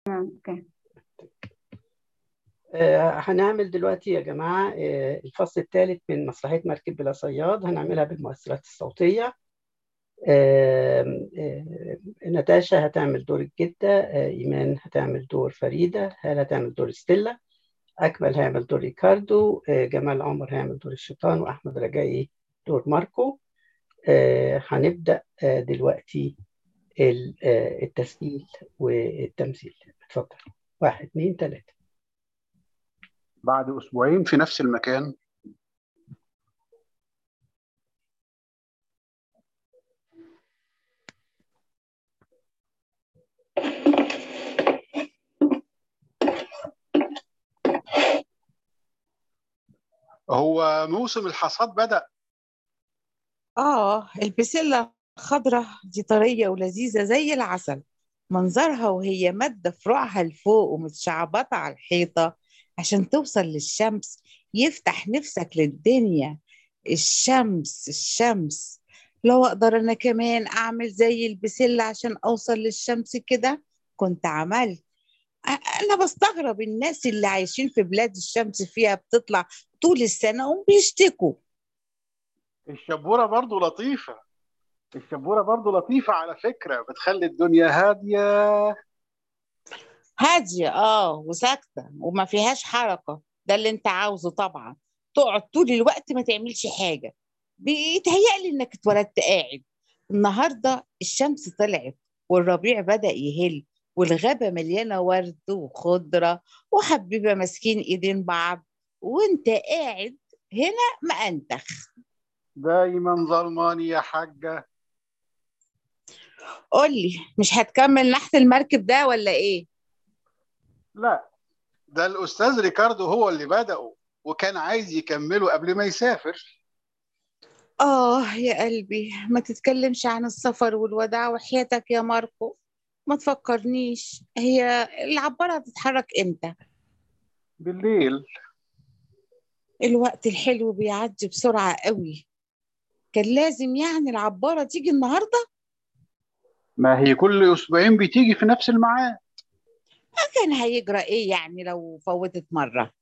اوكي آه، هنعمل دلوقتي يا جماعة آه، الفصل الثالث من مسرحية مركب بلا صياد هنعملها بالمؤثرات الصوتية آم، آه، ناتاشا هتعمل دور الجدة آه، إيمان هتعمل دور فريدة هالة هتعمل دور ستيلا أكمل هيعمل دور ريكاردو آه، جمال عمر هيعمل دور الشيطان وأحمد رجائي دور ماركو آه، هنبدأ آه، دلوقتي ال- آه، التسجيل والتمثيل اتفضل واحد اتنين تلاتة بعد أسبوعين في نفس المكان هو موسم الحصاد بدأ آه البسلة خضرة دي طرية ولذيذة زي العسل منظرها وهي مادة فروعها لفوق ومتشعبطة على الحيطة عشان توصل للشمس يفتح نفسك للدنيا الشمس الشمس لو أقدر أنا كمان أعمل زي البسلة عشان أوصل للشمس كده كنت عملت أ- أنا بستغرب الناس اللي عايشين في بلاد الشمس فيها بتطلع طول السنة وبيشتكوا الشبورة برضو لطيفة الشبورة برضو لطيفة على فكرة بتخلي الدنيا هادية هادية اه وساكتة وما فيهاش حركة ده اللي انت عاوزه طبعا تقعد طول الوقت ما تعملش حاجة بيتهيألي انك اتولدت قاعد النهاردة الشمس طلعت والربيع بدأ يهل والغابة مليانة ورد وخضرة وحبيبة ماسكين ايدين بعض وانت قاعد هنا مأنتخ دايما ظلماني يا حاجة قولي مش هتكمل نحت المركب ده ولا ايه لا ده الأستاذ ريكاردو هو اللي بدأه وكان عايز يكمله قبل ما يسافر آه يا قلبي ما تتكلمش عن السفر والوداع وحياتك يا ماركو ما تفكرنيش هي العبارة هتتحرك امتى بالليل الوقت الحلو بيعدي بسرعة قوي كان لازم يعني العبارة تيجي النهاردة ما هي كل أسبوعين بتيجي في نفس الميعاد كان هيجرى ايه يعني لو فوتت مرة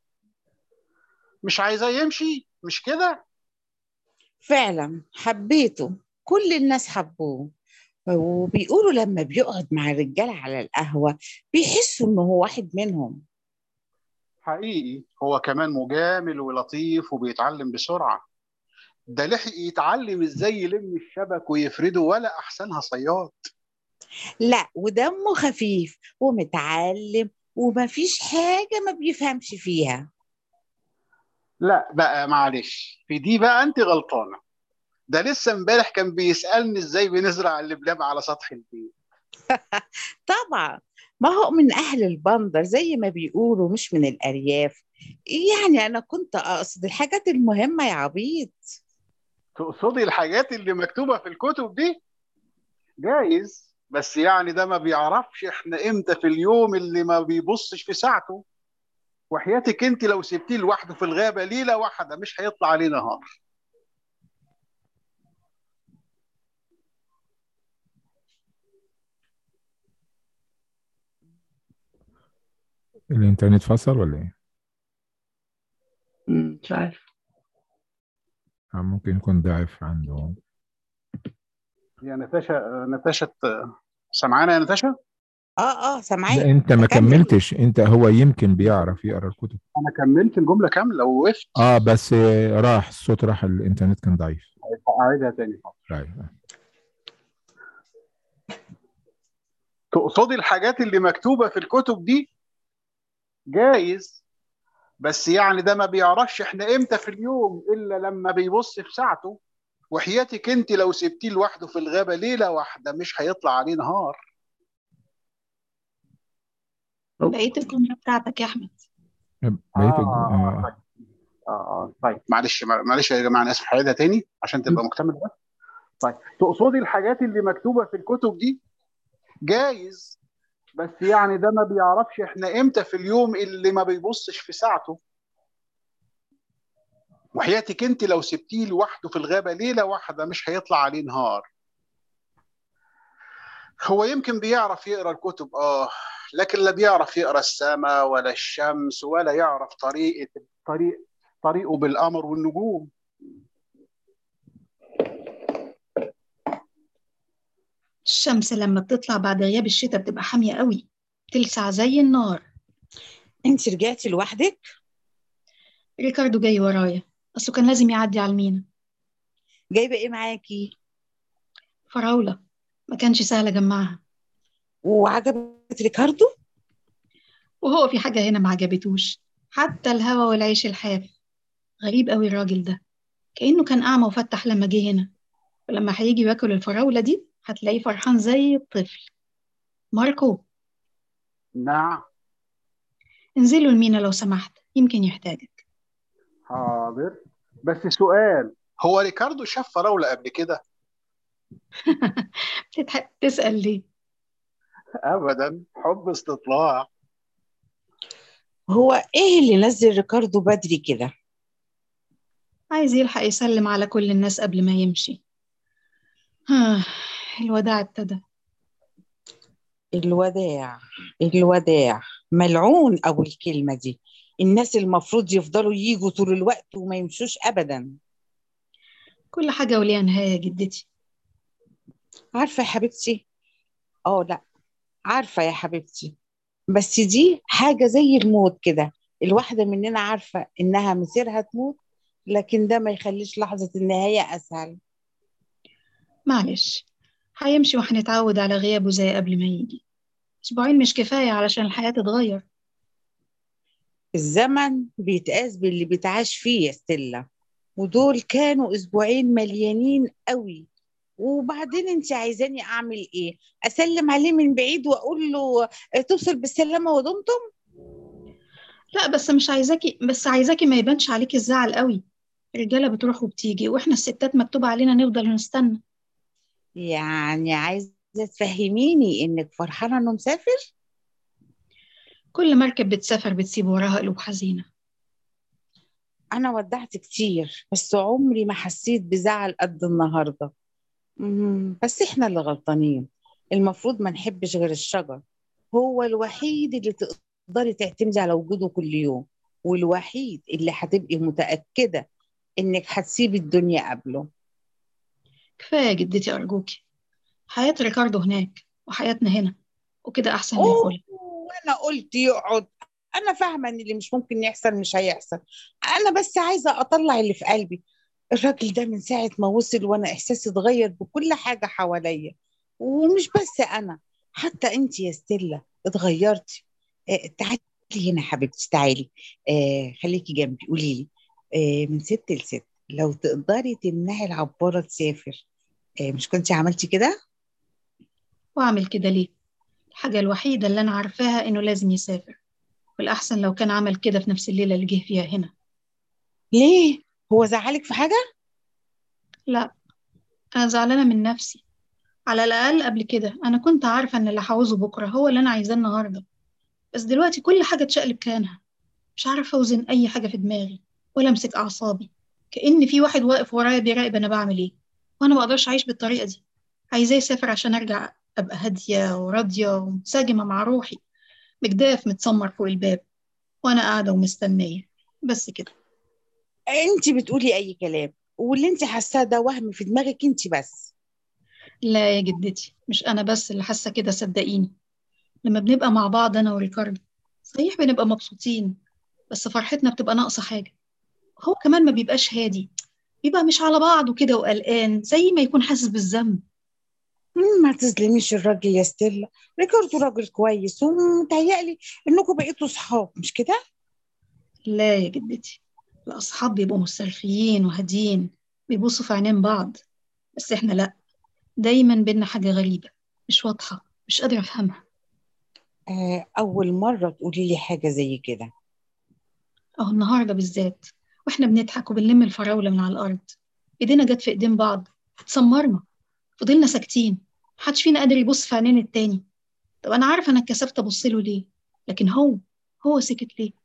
مش عايزاه يمشي مش كده فعلا حبيته كل الناس حبوه وبيقولوا لما بيقعد مع الرجالة على القهوة بيحسوا انه هو واحد منهم حقيقي هو كمان مجامل ولطيف وبيتعلم بسرعة ده لحق يتعلم ازاي يلم الشبك ويفرده ولا احسنها صياد لا ودمه خفيف ومتعلم ومفيش حاجة ما بيفهمش فيها لا بقى معلش في دي بقى انت غلطانة ده لسه امبارح كان بيسألني ازاي بنزرع اللبلاب على سطح البيت طبعا ما هو من أهل البندر زي ما بيقولوا مش من الأرياف يعني أنا كنت أقصد الحاجات المهمة يا عبيط تقصدي الحاجات اللي مكتوبة في الكتب دي جايز بس يعني ده ما بيعرفش احنا امتى في اليوم اللي ما بيبصش في ساعته وحياتك انت لو سبتيه لوحده في الغابة ليلة واحدة مش هيطلع عليه نهار الإنترنت فصل ولا إيه؟ مم، مش عارف أو ممكن يكون ضعف عنده يا نتاشا نتاشا سمعانا يا نتاشا آه آه لا سامعاك أنت ما أكمل كملتش أنت هو يمكن بيعرف يقرأ الكتب انا كملت الجملة كاملة ووقفت آه بس آه، راح الصوت راح الإنترنت كان ضعيف اعيدها تاني ضعيف تقصدي الحاجات اللي مكتوبة في الكتب دي جايز بس يعني ده ما بيعرفش احنا امتى في اليوم الا لما بيبص في ساعته وحياتك انت لو سبتيه لوحده في الغابة ليلة واحدة مش هيطلع عليه نهار بقية الجملة بتاعتك يا أحمد بقية آه. الج- آه. اه اه طيب معلش معلش يا جماعة انا اسف هعيدها تاني عشان تبقى مكتملة بس طيب تقصدي الحاجات اللي مكتوبة في الكتب دي جايز بس يعني ده ما بيعرفش احنا امتى في اليوم اللي ما بيبصش في ساعته وحياتك انت لو سبتيه لوحده في الغابة ليلة واحدة مش هيطلع عليه نهار هو يمكن بيعرف يقرا الكتب اه لكن لا بيعرف يقرا السماء ولا الشمس ولا يعرف طريقه طريق طريقه بالقمر والنجوم الشمس لما بتطلع بعد غياب الشتاء بتبقى حامية قوي بتلسع زي النار انت رجعتي لوحدك ريكاردو جاي ورايا أصله كان لازم يعدي على المينا جايبه ايه معاكي فراولة ما كانش سهل أجمعها وعجبت ريكاردو وهو في حاجة هنا ما عجبتوش حتى الهوا والعيش الحاف غريب قوي الراجل ده كأنه كان أعمى وفتح لما جه هنا ولما هيجي ياكل الفراولة دي هتلاقيه فرحان زي الطفل ماركو نعم انزلوا المينا لو سمحت يمكن يحتاجك حاضر بس سؤال هو ريكاردو شاف فراولة قبل كده بتضحك تسأل ليه ابدا حب استطلاع هو ايه اللي نزل ريكاردو بدري كده عايز يلحق يسلم على كل الناس قبل ما يمشي ها الوداع ابتدى الوداع الوداع ملعون أبو الكلمة دي الناس المفروض يفضلوا يجوا طول الوقت وما يمشوش أبدا كل حاجة وليها نهاية يا جدتي عارفة يا حبيبتي اه لا عارفة يا حبيبتي بس دي حاجة زي الموت كده الواحدة مننا عارفة إنها مصيرها تموت لكن ده ما يخليش لحظة النهاية أسهل معلش هيمشي وهنتعود على غيابه زي قبل ما يجي أسبوعين مش كفاية علشان الحياة تتغير الزمن بيتقاس باللي بيتعاش فيه يا ستيلا ودول كانوا أسبوعين مليانين قوي وبعدين انت عايزاني اعمل ايه اسلم عليه من بعيد واقول له توصل بالسلامه ودمتم لا بس مش عايزاكي بس عايزاكي ما يبانش عليكي الزعل قوي الرجالة بتروح وبتيجي واحنا الستات مكتوب علينا نفضل نستنى يعني عايزه تفهميني انك فرحانه انه مسافر كل مركب بتسافر بتسيب وراها قلوب حزينة انا ودعت كتير بس عمري ما حسيت بزعل قد النهارده مم، بس احنا اللي غلطانين المفروض ما نحبش غير الشجر هو الوحيد اللي تقدري تعتمدي على وجوده كل يوم والوحيد اللي هتبقي متأكدة انك هتسيبي الدنيا قبله كفاية يا جدتي أرجوكي حياة ريكاردو هناك وحياتنا هنا وكده أحسن اوه للكل وانا قلت يقعد انا فاهمة ان اللي مش ممكن يحصل مش هيحصل انا بس عايزة اطلع اللي في قلبي الراجل ده من ساعة ما وصل وانا احساسي اتغير بكل حاجة حواليا ومش بس انا حتى انت يا ستيلا اتغيرتي آه تعالي هنا حبيبتي تعالي آه خليكي جنبي قولي لي آه من ست لست لو تقدري تمنعي العبارة تسافر آه مش كنتي عملتي كده وأعمل كده ليه الحاجة الوحيدة اللي أنا عارفاها إنه لازم يسافر والأحسن لو كان عمل كده في نفس الليلة اللي جه فيها هنا ليه هو زعلك في حاجة لا أنا زعلانة من نفسي على الأقل قبل كده أنا كنت عارفة إن اللي هعوزه بكرة هو اللي أنا عايزاه النهاردة بس دلوقتي كل حاجة اتشقلب كيانها مش عارفة أوزن أي حاجة في دماغي ولا أمسك أعصابي كأن في واحد واقف ورايا بيراقب أنا بعمل إيه وأنا ما أقدرش أعيش بالطريقة دي عايزاه يسافر عشان أرجع أبقى هادية وراضية ومنسجمة مع روحي مجداف متسمر فوق الباب وأنا قاعدة ومستنية بس كده انت بتقولي اي كلام واللي انت حاساه ده وهم في دماغك انت بس لا يا جدتي مش أنا بس اللي حاسة كده صدقيني لما بنبقى مع بعض أنا وريكاردو صحيح بنبقى مبسوطين بس فرحتنا بتبقى ناقصة حاجة هو كمان ما بيبقاش هادي بيبقى مش على بعضه كده وقلقان زي ما يكون حاسس بالذنب مم، ما تظلميش الراجل يا ستيلا ريكاردو راجل كويس ومتهيألي انكم بقيتوا صحاب مش كده لا يا جدتي الأصحاب بيبقوا مسترخيين وهاديين بيبصوا في عينين بعض بس إحنا لأ دايما بينا حاجة غريبة مش واضحة مش قادرة أفهمها آه اول مرة تقولي لي حاجة زي كده أهو النهاردة بالذات وإحنا بنضحك وبنلم الفراولة من على الأرض إيدينا جت في إيدين بعض اتسمرنا فضلنا ساكتين محدش فينا قادر يبص في عينين التاني طب أنا عارفة أنا اتكسفت أبص له ليه لكن هو هو سكت ليه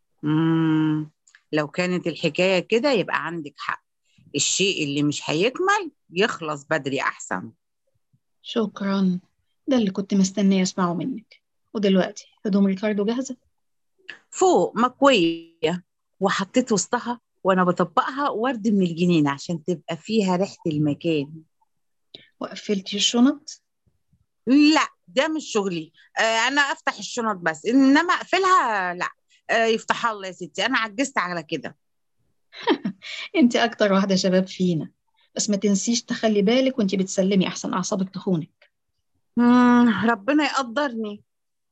مم. لو كانت الحكاية كده يبقى عندك حق الشيء اللي مش هيكمل يخلص بدري أحسن شكرا ده اللي كنت مستنية أسمعه منك ودلوقتي هدوم ريكاردو جاهزة فوق مكوية وحطيت وسطها وأنا بطبقها ورد من الجنينة عشان تبقى فيها ريحة المكان وقفلتي الشنط لا ده مش شغلي آه أنا أفتح الشنط بس إنما أقفلها لا آه يفتحها الله يا ستي أنا عجزت على كده انت اكتر واحدة شباب فينا بس ما تنسيش تخلي بالك وانت بتسلمي احسن اعصابك تخونك مم ربنا يقدرني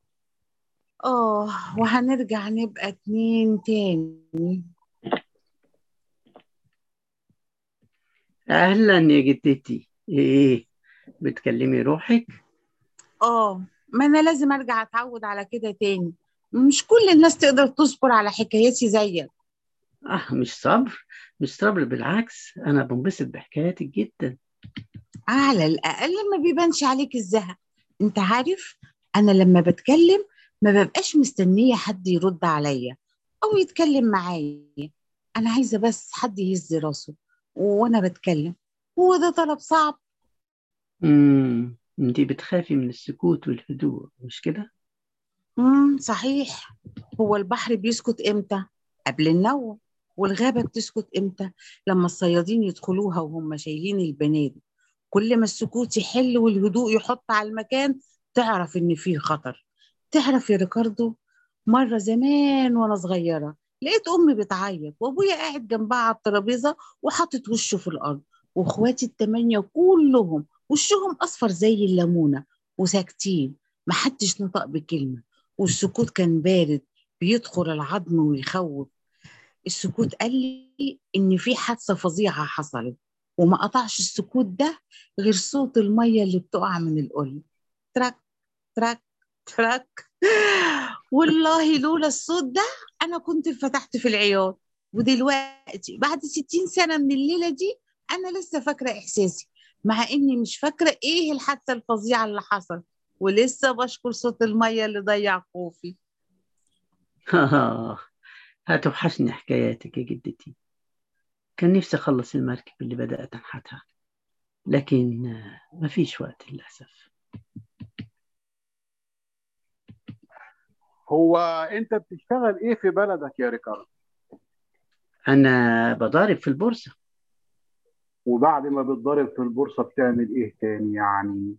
آه وهنرجع نبقى اتنين تاني أهلا يا جدتي إيه بتكلمي روحك؟ آه ما أنا لازم أرجع أتعود على كده تاني مش كل الناس تقدر تصبر على حكاياتي زيك آه مش صبر مش صبر بالعكس أنا بنبسط بحكاياتك جدا على الأقل ما بيبانش عليك الزهق أنت عارف أنا لما بتكلم ما ببقاش مستنية حد يرد عليا أو يتكلم معايا أنا عايزة بس حد يهز راسه وأنا بتكلم هو ده طلب صعب امم انتي بتخافي من السكوت والهدوء مش كده؟ امم صحيح هو البحر بيسكت امتى قبل النوم والغابة بتسكت امتى لما الصيادين يدخلوها وهم شايلين البنادق كل ما السكوت يحل والهدوء يحط على المكان تعرف ان فيه خطر تعرف يا ريكاردو مرة زمان وانا صغيرة لقيت امي بتعيط وابويا قاعد جنبها على الترابيزة وحاطط وشه في الارض واخواتي التمانية كلهم وشهم اصفر زي الليمونة وساكتين محدش نطق بكلمة والسكوت كان بارد بيدخل العظم ويخوف السكوت قال لي إن في حادثة فظيعة حصلت وما قطعش السكوت ده غير صوت المية اللي بتقع من القل تراك تراك تراك والله لولا الصوت ده أنا كنت فتحت في العياط ودلوقتي بعد ستين سنة من الليلة دي أنا لسه فاكرة إحساسي مع إني مش فاكرة إيه الحادثة الفظيعة اللي حصلت ولسه بشكر صوت المية اللي ضيع خوفي هتوحشني حكاياتك يا جدتي كان نفسي أخلص المركب اللي بدأت أنحتها لكن آه، مفيش وقت للأسف هو انت بتشتغل ايه في بلدك يا ريكاردو أنا بضارب في البورصة وبعد ما بتضرب في البورصة بتعمل ايه تاني يعني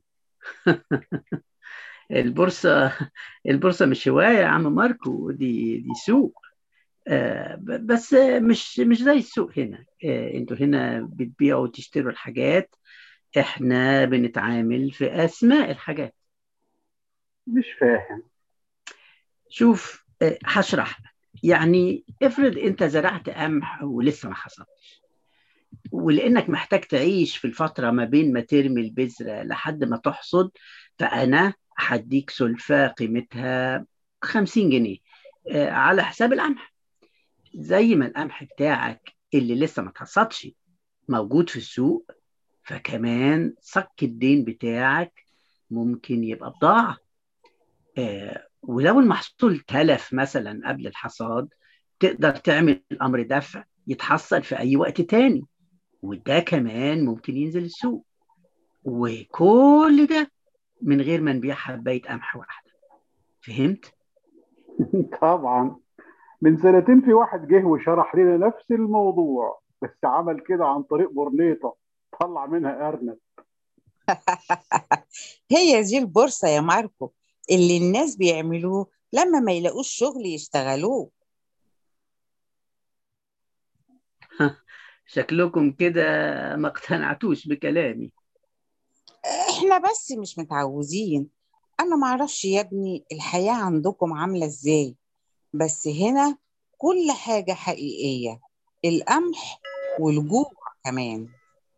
البورصة البورصة مش هواية يا عم ماركو دي دي سوق آه، ب- بس مش مش زي السوق هنا آه، انتوا هنا بتبيعوا وتشتروا الحاجات احنا بنتعامل في أسماء الحاجات مش فاهم شوف آه، هشرح لك يعني افرض انت زرعت قمح ولسه ما حصدتش ولانك محتاج تعيش في الفتره ما بين ما ترمي البذره لحد ما تحصد فانا هديك سلفه قيمتها 50 جنيه آه، على حساب القمح زي ما القمح بتاعك اللي لسه ما اتحصدش موجود في السوق فكمان صك الدين بتاعك ممكن يبقى بضاعه آه، ولو المحصول تلف مثلا قبل الحصاد تقدر تعمل امر دفع يتحصل في اي وقت تاني وده كمان ممكن ينزل السوق وكل ده من غير ما نبيع حبايه قمح واحده فهمت طبعا من سنتين في واحد جه وشرح لنا نفس الموضوع بس عمل كده عن طريق برنيطة طلع منها أرنب هي دي البورصة يا ماركو اللي الناس بيعملوه لما ما يلاقوش شغل يشتغلوه شكلكم كده ما اقتنعتوش بكلامي احنا بس مش متعودين انا معرفش يا ابني الحياة عندكم عاملة ازاي بس هنا كل حاجة حقيقية القمح والجوع كمان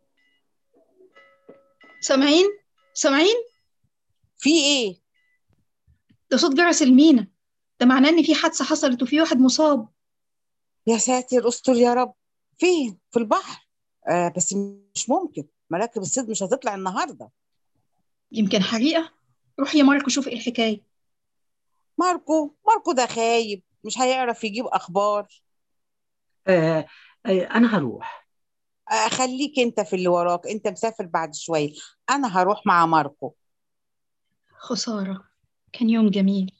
سامعين سامعين في ايه ده صوت جرس المينا ده معناه ان في حادثة حصلت وفي واحد مصاب يا ساتر استر يا رب فين في البحر آه بس مش ممكن مراكب الصيد مش هتطلع النهارده يمكن حريقة روح يا ماركو شوف ايه الحكاية ماركو ماركو ده خايب مش هيعرف يجيب اخبار آه آه انا هروح آه خليك انت في اللي وراك انت مسافر بعد شويه انا هروح مع ماركو خسارة كان يوم جميل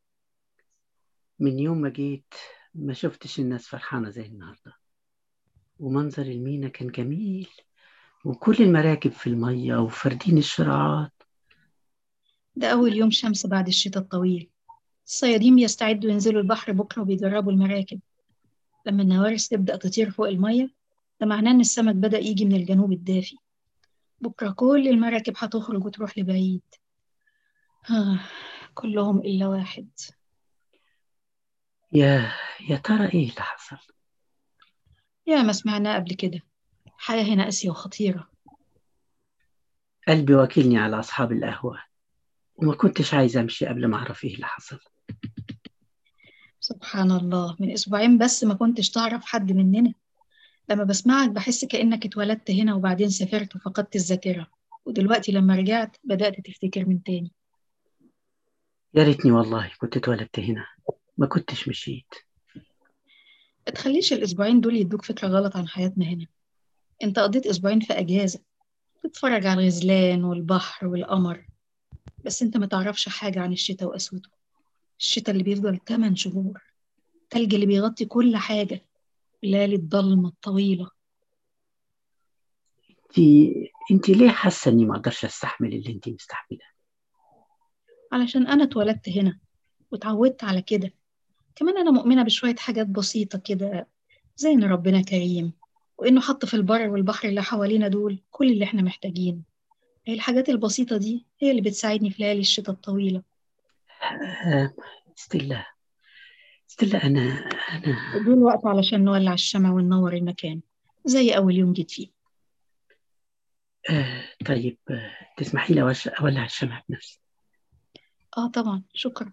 من يوم ما جيت ما شفتش الناس فرحانة زي النهاردة ومنظر المينا كان جميل وكل المراكب في المية وفردين الشراعات ده أول يوم شمس بعد الشتاء الطويل الصيادين بيستعدوا ينزلوا البحر بكرة وبيجربوا المراكب لما النوارس تبدأ تطير فوق المية ده معناه إن السمك بدأ يجي من الجنوب الدافي بكرة كل المراكب هتخرج وتروح لبعيد آه كلهم إلا واحد يا يا ترى ايه اللي حصل يا ما سمعناه قبل كده الحياة هنا قاسية وخطيرة قلبي واكلني على أصحاب القهوة وما كنتش عايزة أمشي قبل ما أعرف إيه اللي حصل سبحان الله من أسبوعين بس ما كنتش تعرف حد مننا لما بسمعك بحس كأنك اتولدت هنا وبعدين سافرت وفقدت الذاكرة ودلوقتي لما رجعت بدأت تفتكر من تاني يا ريتني والله كنت اتولدت هنا ما كنتش مشيت ما تخليش الأسبوعين دول يدوك فكرة غلط عن حياتنا هنا أنت قضيت أسبوعين في أجازة تتفرج على الغزلان والبحر والقمر بس أنت ما تعرفش حاجة عن الشتاء وقسوته الشتاء اللي بيفضل 8 شهور التلج اللي بيغطي كل حاجة الليالي الضلمة الطويلة انتي انتي ليه حاسة إني ما أقدرش أستحمل اللي انتي مستحملاه علشان أنا اتولدت هنا واتعودت على كده كمان أنا مؤمنة بشوية حاجات بسيطة كده زي إن ربنا كريم وإنه حط في البر والبحر اللي حوالينا دول كل اللي إحنا محتاجينه هي الحاجات البسيطة دي هي اللي بتساعدني في ليالي الشتاء الطويلة آه، ستيلا ستيلا أنا أنا دول وقت علشان نولع الشمع وننور المكان زي أول يوم جيت فيه آه، طيب آه، تسمحي لي أوش- أولع الشمع بنفسي آه طبعا شكرا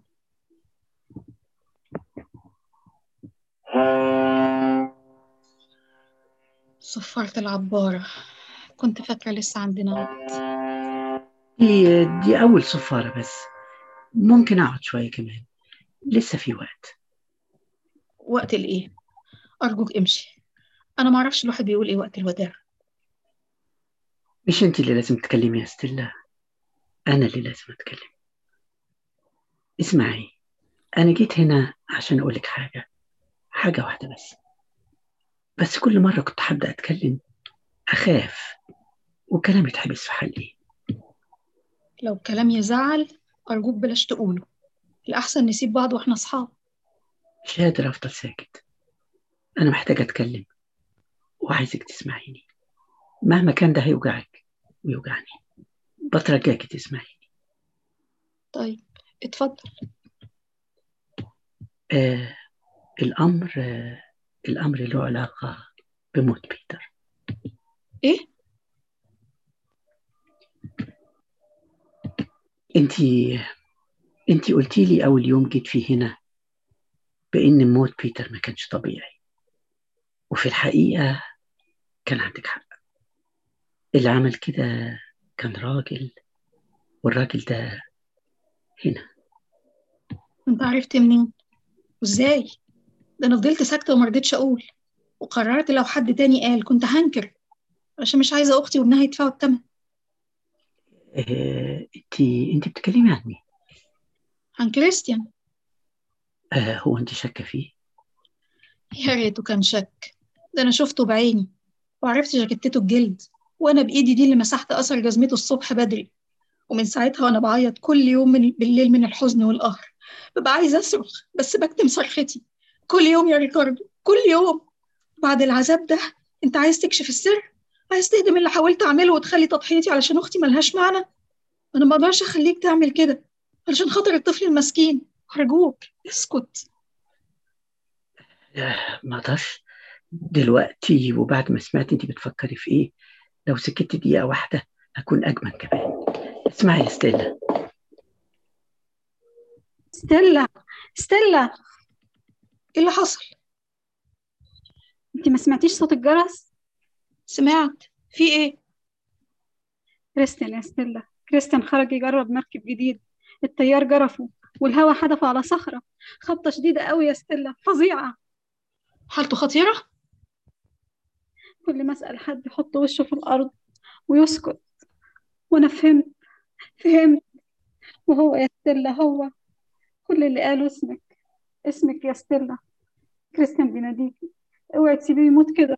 صفرت العبارة كنت فاكرة لسه عندنا وقت دي دي أول صفارة بس ممكن أقعد شوية كمان لسه في وقت وقت الإيه؟ أرجوك امشي أنا معرفش الواحد بيقول إيه وقت الوداع مش أنت اللي لازم تكلمي يا ستيلا أنا اللي لازم أتكلم اسمعي أنا جيت هنا عشان أقولك حاجة حاجة واحدة بس بس كل مرة كنت هبدأ أتكلم أخاف وكلامي يتحبس في حلقي لو كلام يزعل أرجوك بلاش تقوله الأحسن نسيب بعض وإحنا أصحاب مش قادر أفضل ساكت أنا محتاجة أتكلم وعايزك تسمعيني مهما كان ده هيوجعك ويوجعني بترجاكي تسمعيني طيب اتفضل آه الأمر آه الأمر له علاقة بموت بيتر إيه؟ انتي انتي قلتي لي أول يوم جيت فيه هنا بإن موت بيتر ما كانش طبيعي وفي الحقيقة كان عندك حق اللي عمل كده كان راجل والراجل ده هنا أنت عرفت منين؟ وإزاي؟ ده أنا فضلت ساكتة ومرضتش أقول وقررت لو حد تاني قال كنت هنكر عشان مش عايزة أختي وابنها يدفعوا الثمن آه انتي انتي بتتكلمي عن مين؟ عن كريستيان آه هو انتي شاكة فيه؟ يا ريته كان شك ده أنا شفته بعيني وعرفت جاكيتته الجلد وأنا بإيدي دي اللي مسحت أثر جزمته الصبح بدري ومن ساعتها وأنا بعيط كل يوم من بالليل من الحزن والقهر ببقى عايزة أصرخ بس بكتم صرختي كل يوم يا ريكاردو كل يوم بعد العذاب ده أنت عايز تكشف السر عايز تهدم اللي حاولت أعمله وتخلي تضحيتي علشان أختي ملهاش معنى أنا ما أقدرش أخليك تعمل كده علشان خاطر الطفل المسكين أرجوك اسكت آه ما اقدرش دلوقتي وبعد ما سمعت انتي بتفكري في ايه لو سكت دقيقة واحدة هكون أجمل كمان اسمعي يا ستيلا ستيلا ستيلا إيه اللي حصل؟ انت ما سمعتيش صوت الجرس سمعت في إيه؟ كريستيان يا ستيلا كريستيان خرج يجرب مركب جديد التيار جرفه والهواء حدفه على صخرة خبطة شديدة قوي يا ستيلا فظيعة حالته خطيرة؟ كل ما أسأل حد يحط وشه في الأرض ويسكت وأنا فهمت فهمت وهو يا ستيلا هو كل اللي قاله اسمك اسمك يا ستيلا كريستيان بيناديكي اوعي تسيبيه يموت كده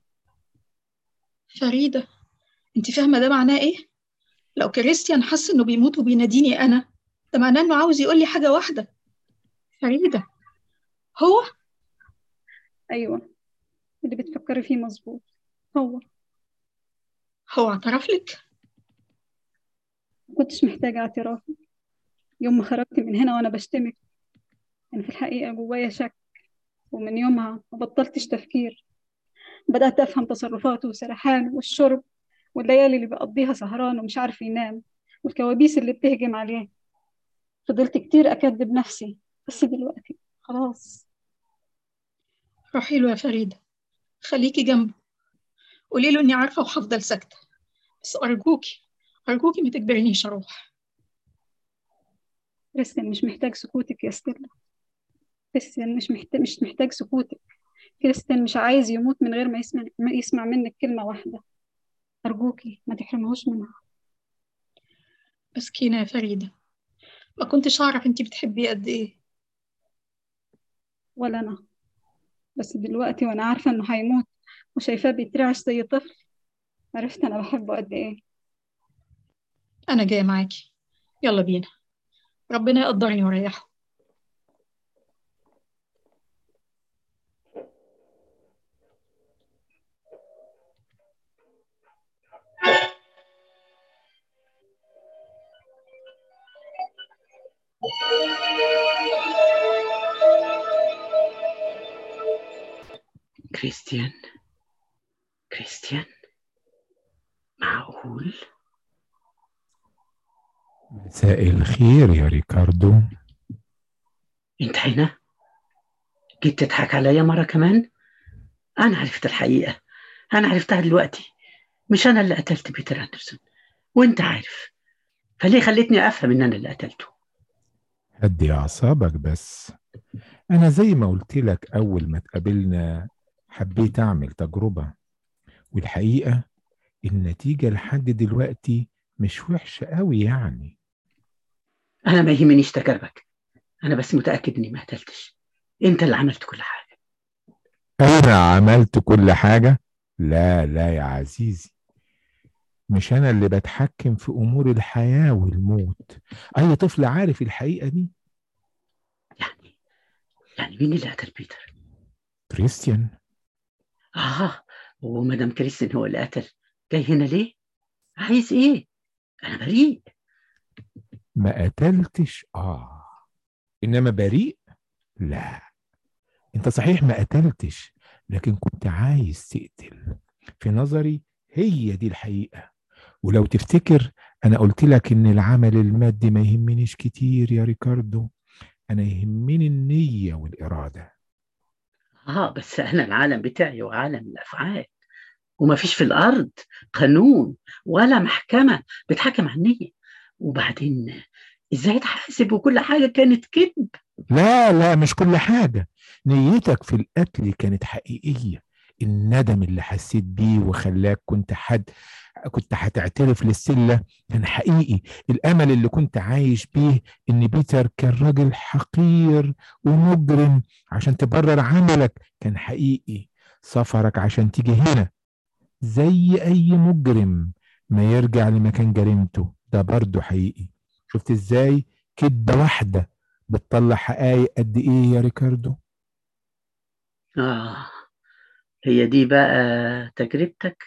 فريدة انت فاهمة ده معناه ايه؟ لو كريستيان حس انه بيموت وبيناديني انا ده معناه انه عاوز يقول لي حاجة واحدة فريدة هو ايوه اللي بتفكري فيه مظبوط هو هو اعترف لك؟ ما كنتش محتاجة اعترافك يوم ما خرجت من هنا وانا بشتمك كان في الحقيقة جوايا شك ومن يومها ما بطلتش تفكير بدأت أفهم تصرفاته وسرحانه والشرب والليالي اللي بقضيها سهران ومش عارف ينام والكوابيس اللي بتهجم عليه فضلت كتير أكذب نفسي بس دلوقتي خلاص روحي له يا فريدة خليكي جنبه قولي له اني عارفة وهفضل ساكتة بس أرجوكي أرجوكي ما تجبرنيش أروح كريستيان مش محتاج سكوتك يا ستيلا كريستيان مش محتاج مش محتاج سكوتك كريستيان مش عايز يموت من غير ما يسمع ما يسمع منك كلمة واحدة أرجوكي ما تحرمهوش منها مسكينة يا فريدة ما كنتش أعرف انتي بتحبيه قد ايه ولا أنا بس دلوقتي وأنا عارفة إنه هيموت وشايفاه بيترعش زي طفل عرفت أنا بحبه قد إيه أنا جاية معاكي يلا بينا ربنا يقدرني ويريحه كريستيان كريستيان معقول مساء الخير يا ريكاردو انت هنا جيت تضحك عليا مرة كمان انا عرفت الحقيقة انا عرفتها دلوقتي مش انا اللي قتلت بيتر اندرسون وانت عارف فليه خلتني افهم ان انا اللي قتلته هدي أعصابك بس أنا زي ما قلت لك أول ما اتقابلنا حبيت أعمل تجربة والحقيقة النتيجة لحد دلوقتي مش وحشة قوي يعني انا ما يهمنيش تجاربك انا بس متأكد اني ما قتلتش انت اللي عملت كل حاجة أنا عملت كل حاجة لا لا يا عزيزي مش أنا اللي بتحكم في أمور الحياة والموت أي طفل عارف الحقيقة دي يعني يعني مين اللي قتل بيتر كريستيان اه ومدام كريستين هو اللي قتل جاي هنا ليه عايز ايه انا بريء ما قتلتش آه إنما بريء لا أنت صحيح ما قتلتش لكن كنت عايز تقتل في نظري هي دي الحقيقة ولو تفتكر أنا قلت لك إن العمل المادي ما يهمنيش كتير يا ريكاردو أنا يهمني النية والإرادة اه بس انا العالم بتاعي وعالم الافعال وما فيش في الارض قانون ولا محكمه بتحكم على النيه وبعدين ازاي اتحاسب وكل حاجه كانت كذب لا لا مش كل حاجة نيتك في القتل كانت حقيقية الندم اللي حسيت بيه وخلاك كنت حد كنت هتعترف للسلة كان حقيقي الأمل اللي كنت عايش بيه إن بيتر كان راجل حقير ومجرم عشان تبرر عملك كان حقيقي سفرك عشان تيجي هنا زي أي مجرم ما يرجع لمكان جريمته ده برضه حقيقي شفت إزاي كدبة واحدة بتطلع حقايق قد إيه يا ريكاردو اه هي دي بقى تجربتك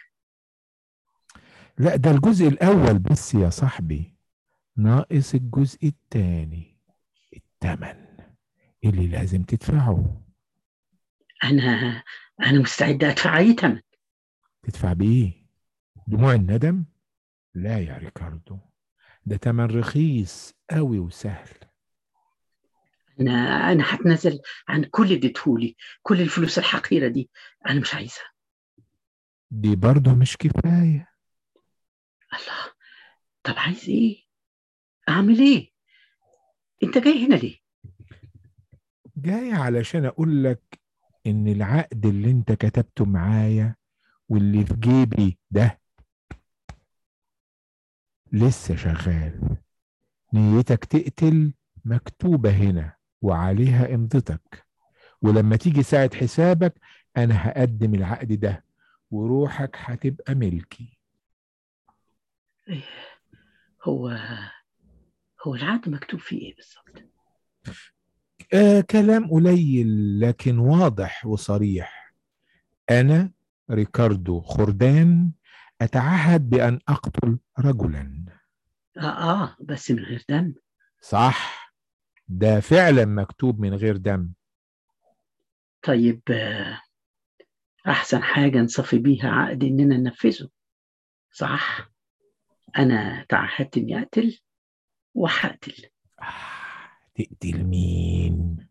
لا ده الجزء الأول بس يا صاحبي ناقص الجزء التاني التمن اللي لازم تدفعه انا انا مستعد ادفع اي ثمن تدفع بإيه؟ دموع الندم؟ لا يا ريكاردو ده تمن رخيص قوي وسهل انا انا هتنازل عن كل اللي اديتهولي كل الفلوس الحقيره دي انا مش عايزها دي برضه مش كفاية الله طب عايز ايه اعمل ايه انت جاي هنا ليه جاي علشان أقول لك إن العقد اللي أنت كتبته معايا واللي في جيبي ده لسه شغال نيتك تقتل مكتوبة هنا وعليها امضتك ولما تيجي ساعة حسابك أنا هقدم العقد ده وروحك هتبقى ملكي هو هو العقد مكتوب فيه ايه بالظبط آه كلام قليل لكن واضح وصريح أنا ريكاردو خردان أتعهد بأن أقتل رجلا اه اه بس من غير دم صح ده فعلا مكتوب من غير دم طيب آه، احسن حاجة نصفي بيها عقد اننا ننفذه صح انا تعهدت اني اقتل وهقتل آه تقتل مين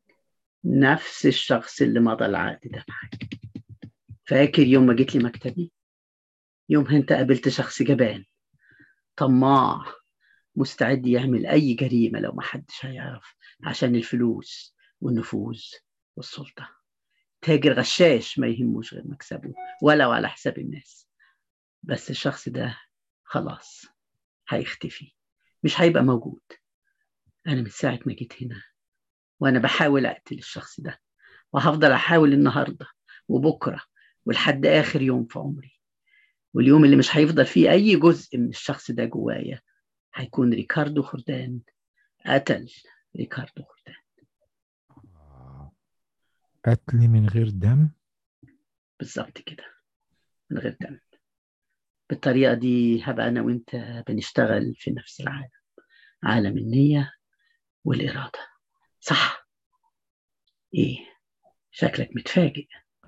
نفس الشخص اللي مضى العقد ده معاك فاكر يوم ما جيت لي مكتبي يومها انت قابلت شخص جبان طماع مستعد يعمل اي جريمة لو ما حدش هيعرف عشان الفلوس والنفوذ والسلطة تاجر غشاش ما يهموش غير مكسبه ولا على حساب الناس بس الشخص ده خلاص هيختفي مش هيبقى موجود أنا من ساعة ما جيت هنا وأنا بحاول أقتل الشخص ده وهفضل أحاول النهاردة وبكرة ولحد آخر يوم في عمري واليوم اللي مش هيفضل فيه أي جزء من الشخص ده جوايا هيكون ريكاردو خردان قتل ريكاردو خردان آه، قتل من غير دم بالظبط كده من غير دم بالطريقة دي هبقى أنا وأنت بنشتغل في نفس العالم عالم النية والإرادة صح إيه شكلك متفاجئ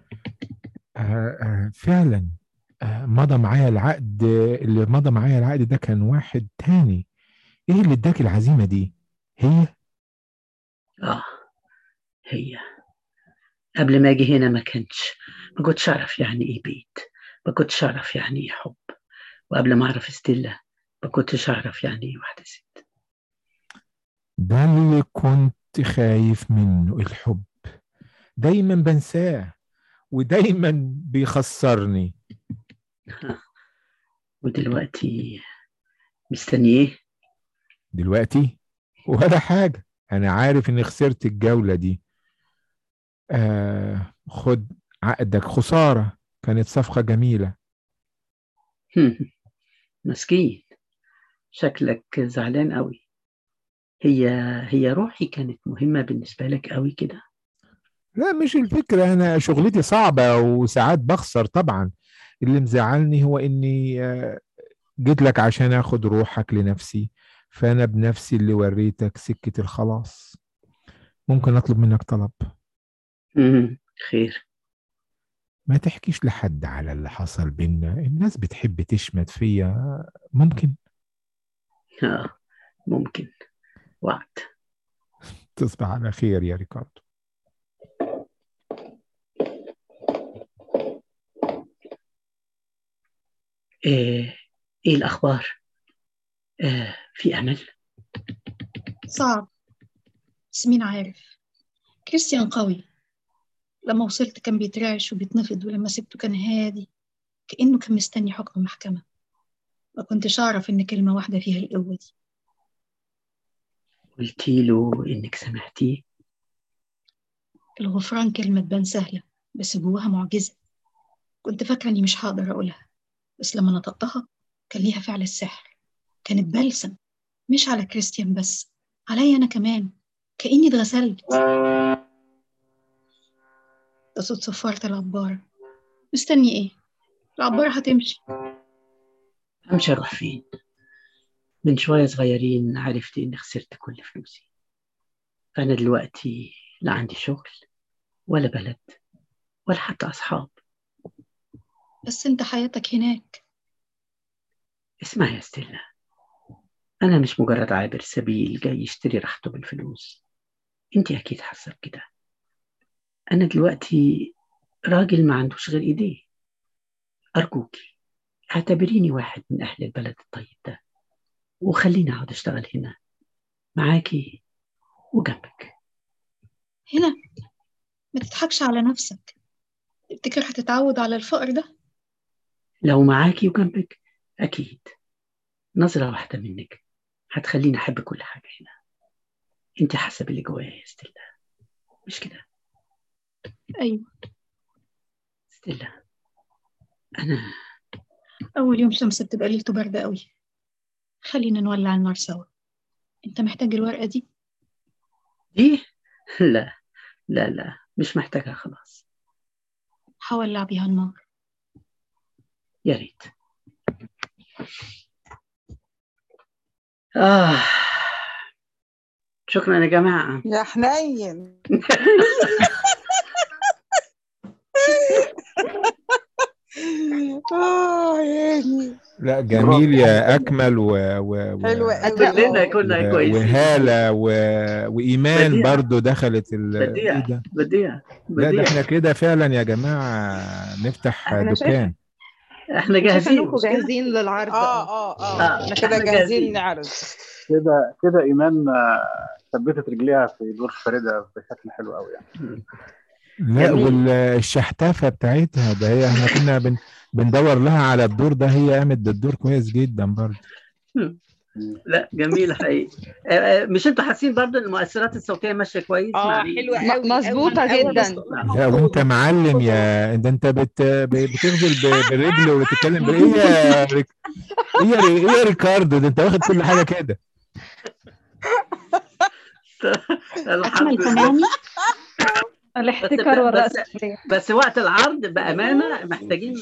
آه آه فعلا آه مضى معايا العقد اللي مضى معايا العقد ده كان واحد تاني ايه اللي اداك العزيمة دي هي آه هي قبل ما أجي هنا ما كانش ما كنتش أعرف يعني إيه بيت ما كنتش أعرف يعني إيه حب وقبل ما أعرف ستيلا ما كنتش أعرف يعني إيه واحدة ست ده اللي كنت خايف منه الحب دايما بنساه ودايما بيخسرني ودلوقتي مستني إيه؟ دلوقتي ولا حاجة أنا عارف إني خسرت الجولة دي آه خد عقدك خسارة كانت صفقة جميلة مسكين شكلك زعلان قوي هي هي روحي كانت مهمة بالنسبة لك قوي كده لا مش الفكرة أنا شغلتي صعبة وساعات بخسر طبعا اللي مزعلني هو إني آه، جيت لك عشان آخد روحك لنفسي فأنا بنفسي اللي وريتك سكة الخلاص ممكن أطلب منك طلب مم. خير ما تحكيش لحد على اللي حصل بينا الناس بتحب تشمت فيا ممكن آه ممكن وعد تصبح على خير يا ريكاردو إيه, إيه الأخبار؟ آه في أمل؟ صعب بس مين عارف كريستيان قوي لما وصلت كان بيترعش وبيتنفض ولما سبته كان هادي كأنه كان مستني حكم محكمة ما كنتش أعرف إن كلمة واحدة فيها القوة دي قلتي له إنك سامحتيه الغفران كلمة تبان سهلة بس جواها معجزة كنت فاكرة إني مش هقدر أقولها بس لما نطقتها كان ليها فعل السحر كانت بلسم مش على كريستيان بس عليا أنا كمان كأني اتغسلت ده صوت صفارة العبارة مستني إيه؟ العبارة هتمشي أمشي أروح فين؟ من شوية صغيرين عرفت إني خسرت كل فلوسي فأنا دلوقتي لا عندي شغل ولا بلد ولا حتى أصحاب بس أنت حياتك هناك اسمعي يا ستيلا أنا مش مجرد عابر سبيل جاي يشتري راحته بالفلوس أنت أكيد حاسة بكده أنا دلوقتي راجل ما عندوش غير إيديه أرجوكي اعتبريني واحد من أهل البلد الطيب ده وخليني أقعد أشتغل هنا معاكي وجنبك هنا ما تضحكش على نفسك تفتكر هتتعود على الفقر ده لو معاكي وجنبك أكيد نظرة واحدة منك هتخليني احب كل حاجه هنا انت حسب اللي جوايا يا ستيلا مش كده أيوة ستيلا انا أول يوم شمس بتبقى ليلته باردة قوي خلينا نولع النار سوا أنت محتاج الورقة دي؟ دي لا لا لا مش محتاجها خلاص هولع بيها النار يا ريت آه شكرا يا جماعة يا حنين اه يعني لا جميل يا اكمل و, و... و... حلوة قوي كلنا آه. كنا و- كويسين وهالة و... وإيمان بديع. برضو دخلت ال... بديع. إيه ده؟ بديع لا ده بديع احنا كده فعلا يا جماعة نفتح أنا شايفة- دكان احنا شايفة جاهزين انكم مش كده؟ جاهزين للعرض اه اه آه، اه احنا كده إحنا جاهزين جاهزين. نعرض كده كده ايمان آه، ثبتت رجليها في دور فريده بشكل حلو قوي يعني لا جميل. والشحتافة بتاعتها ده هي احنا كنا بن... بندور لها على الدور ده هي قامت بالدور كويس جدا برضو لا جميل حقيقي آه، آه، مش انتوا حاسين برضه ان المؤثرات الصوتيه ماشيه كويس اه مع مين؟ حلوة م- قوي مظبوطة قوي قوي. جدا. لا وانت معلم يا ده انت بت... ب- بتغزل ب... بالرجل وتتكلم بال... ايه يا ريك... ايه يا ري... ايه يا ريكاردو ده انت واخد كل حاجة كده الحمد أكمل لله سامعني بس الاحتكار بس والرأسمالية بس وقت العرض بامانه محتاجين